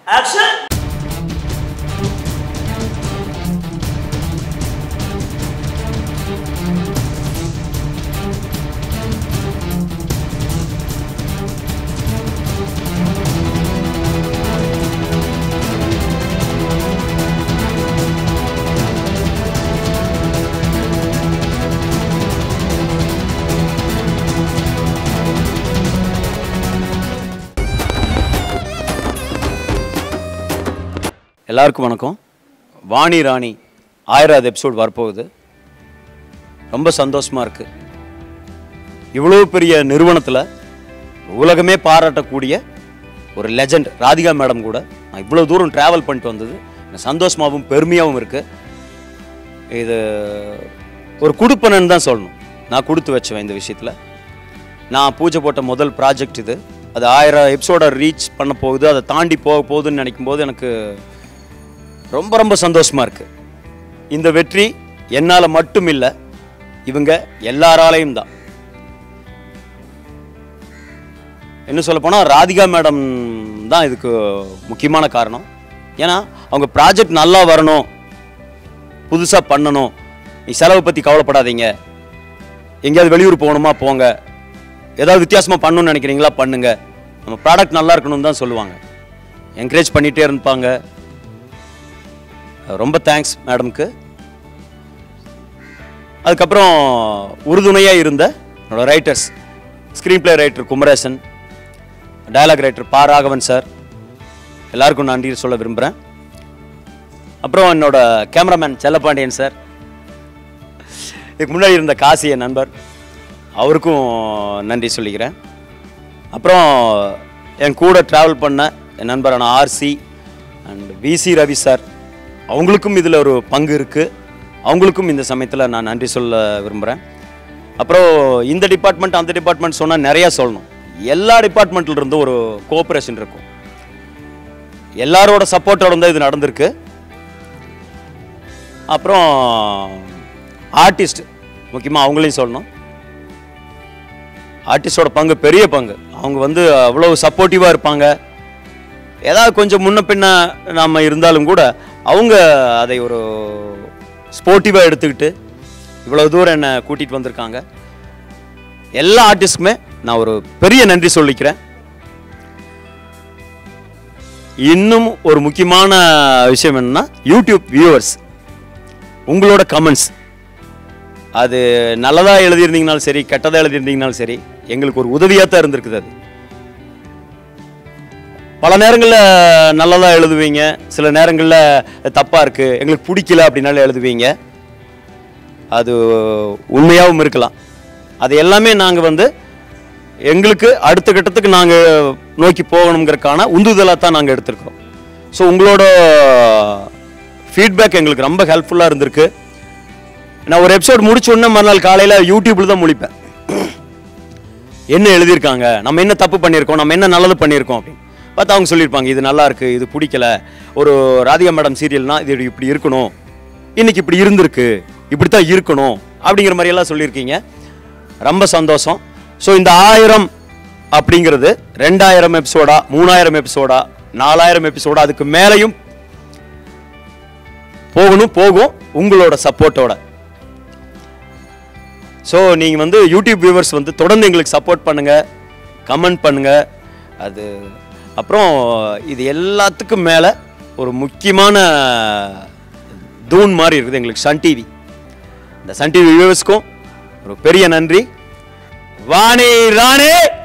action எல்லாருக்கும் வணக்கம் வாணி ராணி ஆயிராவது episode வரப்போகுது ரொம்ப சந்தோஷமாக இருக்குது இவ்வளோ பெரிய நிறுவனத்தில் உலகமே பாராட்டக்கூடிய ஒரு லெஜண்ட் ராதிகா மேடம் கூட நான் இவ்வளோ தூரம் ட்ராவல் பண்ணிட்டு வந்தது எனக்கு சந்தோஷமாகவும் பெருமையாகவும் இருக்குது இது ஒரு குடுப்பனன்னு தான் சொல்லணும் நான் கொடுத்து வச்சுவேன் இந்த விஷயத்தில் நான் பூஜை போட்ட முதல் ப்ராஜெக்ட் இது அது ஆயிரம் எபிசோட ரீச் பண்ண போகுது அதை தாண்டி போக போகுதுன்னு நினைக்கும் போது எனக்கு ரொம்ப ரொம்ப சந்தோஷமா இருக்கு இந்த வெற்றி என்னால் மட்டும் இல்லை இவங்க எல்லாராலையும் தான் என்ன சொல்ல போனால் ராதிகா மேடம் தான் இதுக்கு முக்கியமான காரணம் ஏன்னா அவங்க ப்ராஜெக்ட் நல்லா வரணும் புதுசாக பண்ணணும் நீ செலவை பற்றி கவலைப்படாதீங்க எங்கேயாவது வெளியூர் போகணுமா போங்க ஏதாவது வித்தியாசமாக பண்ணணும்னு நினைக்கிறீங்களா பண்ணுங்க நம்ம ப்ராடக்ட் நல்லா இருக்கணும்னு தான் சொல்லுவாங்க என்கரேஜ் பண்ணிகிட்டே இருப்பாங்க ரொம்ப தேங்க்ஸ் மேடம்க்கு அதுக்கப்புறம் உறுதுணையாக இருந்த என்னோட writers screen play writer Kumaresan dialogue writer Pa Raghavan sir எல்லாருக்கும் நன்றி சொல்ல விரும்புகிறேன் அப்புறம் என்னோட கேமராமேன் செல்லப்பாண்டியன் சார் இதுக்கு முன்னாடி இருந்த காசி என் நண்பர் அவருக்கும் நன்றி சொல்லிக்கிறேன் அப்புறம் என் கூட ட்ராவல் பண்ண என் நண்பரான RC and VC Ravi sir அவங்களுக்கும் இதில் ஒரு பங்கு இருக்குது அவங்களுக்கும் இந்த சமயத்தில் நான் நன்றி சொல்ல விரும்புகிறேன் அப்புறம் இந்த டிபார்ட்மெண்ட் அந்த டிபார்ட்மெண்ட் சொன்னால் நிறையா சொல்லணும் எல்லா டிபார்ட்மெண்ட்ல இருந்தும் ஒரு கோஆப்ரேஷன் இருக்கும் எல்லாரோட சப்போர்ட்டோட தான் இது நடந்திருக்கு அப்புறம் ஆர்டிஸ்ட் முக்கியமாக அவங்களையும் சொல்லணும் ஆர்டிஸ்டோட பங்கு பெரிய பங்கு அவங்க வந்து அவ்வளோ சப்போர்ட்டிவாக இருப்பாங்க ஏதாவது கொஞ்சம் முன்ன பின்ன நாம் இருந்தாலும் கூட அவங்க அதை ஒரு ஸ்போர்ட்டிவாக எடுத்துக்கிட்டு இவ்வளோ தூரம் என்னை கூட்டிகிட்டு வந்திருக்காங்க எல்லா ஆர்டிஸ்ட்டுக்குமே நான் ஒரு பெரிய நன்றி சொல்லிக்கிறேன் இன்னும் ஒரு முக்கியமான விஷயம் என்னன்னா யூடியூப் வியூவர்ஸ் உங்களோட கமெண்ட்ஸ் அது நல்லதாக எழுதியிருந்தீங்கனாலும் சரி கெட்டதாக எழுதியிருந்தீங்கனாலும் சரி எங்களுக்கு ஒரு உதவியாக தான் இருந்திருக்குது அது பல நேரங்களில் நல்லதாக எழுதுவீங்க சில நேரங்களில் தப்பாக இருக்குது எங்களுக்கு பிடிக்கல அப்படின்னாலும் எழுதுவீங்க அது உண்மையாகவும் இருக்கலாம் அது எல்லாமே நாங்கள் வந்து எங்களுக்கு அடுத்த கட்டத்துக்கு நாங்கள் நோக்கி போகணுங்கிறதுக்கான உந்துதலாக தான் நாங்கள் எடுத்திருக்கிறோம் ஸோ உங்களோட ஃபீட்பேக் எங்களுக்கு ரொம்ப ஹெல்ப்ஃபுல்லாக இருந்திருக்கு நான் ஒரு எபிசோட் முடிச்ச உடனே மறுநாள் காலையில் யூடியூப்பில் தான் முழிப்பேன் என்ன எழுதியிருக்காங்க நம்ம என்ன தப்பு பண்ணியிருக்கோம் நம்ம என்ன நல்லது பண்ணியிருக்கோம் அப்படின்னு பார்த்தா அவங்க சொல்லியிருப்பாங்க இது நல்லா இருக்கு இது பிடிக்கல ஒரு ராதிகா மேடம் சீரியல்னா இது இப்படி இருக்கணும் இன்னைக்கு இப்படி இருந்திருக்கு இப்படி தான் இருக்கணும் அப்படிங்கிற மாதிரி எல்லாம் சொல்லியிருக்கீங்க ரொம்ப சந்தோஷம் ஸோ இந்த ஆயிரம் அப்படிங்கிறது ரெண்டாயிரம் எபிசோடா மூணாயிரம் எபிசோடா நாலாயிரம் எபிசோடா அதுக்கு மேலேயும் போகணும் போகும் உங்களோட சப்போர்ட்டோட ஸோ நீங்கள் வந்து யூடியூப் வியூவர்ஸ் வந்து தொடர்ந்து எங்களுக்கு சப்போர்ட் பண்ணுங்கள் கமெண்ட் பண்ணுங்கள் அது அப்புறம் இது எல்லாத்துக்கும் மேலே ஒரு முக்கியமான தூண் மாதிரி இருக்குது எங்களுக்கு சன் டிவி இந்த சன் டிவி வியூவர்ஸ்க்கும் ஒரு பெரிய நன்றி வாணி ராணி